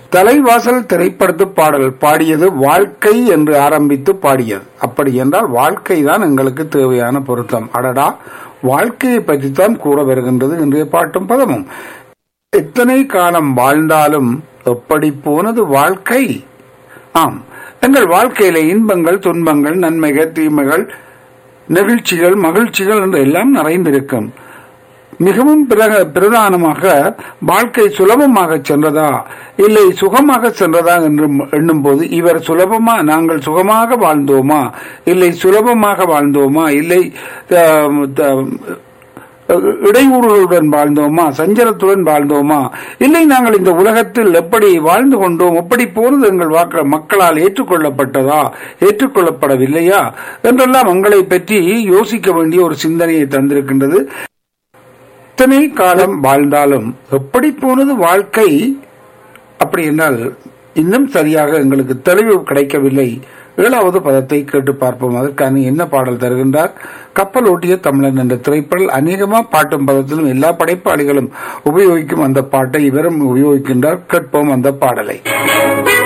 தலைவாசல் திரைப்படத்து பாடல் பாடியது வாழ்க்கை என்று ஆரம்பித்து பாடியது அப்படி என்றால் வாழ்க்கை தான் எங்களுக்கு தேவையான பொருத்தம் அடடா வாழ்க்கையை பற்றித்தான் கூற வருகின்றது இன்றைய பாட்டும் பதமும் எத்தனை காலம் வாழ்ந்தாலும் எப்படி போனது வாழ்க்கை ஆம் எங்கள் வாழ்க்கையில இன்பங்கள் துன்பங்கள் நன்மைகள் தீமைகள் நெகிழ்ச்சிகள் மகிழ்ச்சிகள் என்று எல்லாம் நிறைந்திருக்கும் மிகவும் பிறக- பிரதானமாக வாழ்க்கை சுலபமாக சென்றதா இல்லை சுகமாக சென்றதா என்று எண்ணும் போது இவர் சுலபமா நாங்கள் சுகமாக வாழ்ந்தோமா இல்லை சுலபமாக வாழ்ந்தோமா இல்லை ஆம், த- இடையூறுகளுடன் வாழ்ந்தோமா சஞ்சலத்துடன் வாழ்ந்தோமா இல்லை நாங்கள் இந்த உலகத்தில் எப்படி வாழ்ந்து கொண்டோம் எப்படி போனது எங்கள் வாக்க மக்களால் ஏற்றுக்கொள்ளப்பட்டதா ஏற்றுக்கொள்ளப்படவில்லையா என்றெல்லாம் எங்களை பற்றி யோசிக்க வேண்டிய ஒரு சிந்தனையை தந்திருக்கின்றது இத்தனை காலம் வாழ்ந்தாலும் எப்படி போனது வாழ்க்கை அப்படி என்றால் இன்னும் சரியாக எங்களுக்கு தெளிவு கிடைக்கவில்லை ஏழாவது பதத்தை கேட்டு பார்ப்போம் அதற்கான என்ன பாடல் தருகின்றார் கப்பல் ஓட்டிய தமிழன் என்ற திரைப்படல் அநேகமா பாட்டும் பதத்திலும் எல்லா படைப்பாளிகளும் உபயோகிக்கும் அந்த பாட்டை இவரும் உபயோகிக்கின்றார் கேட்போம் அந்த பாடலை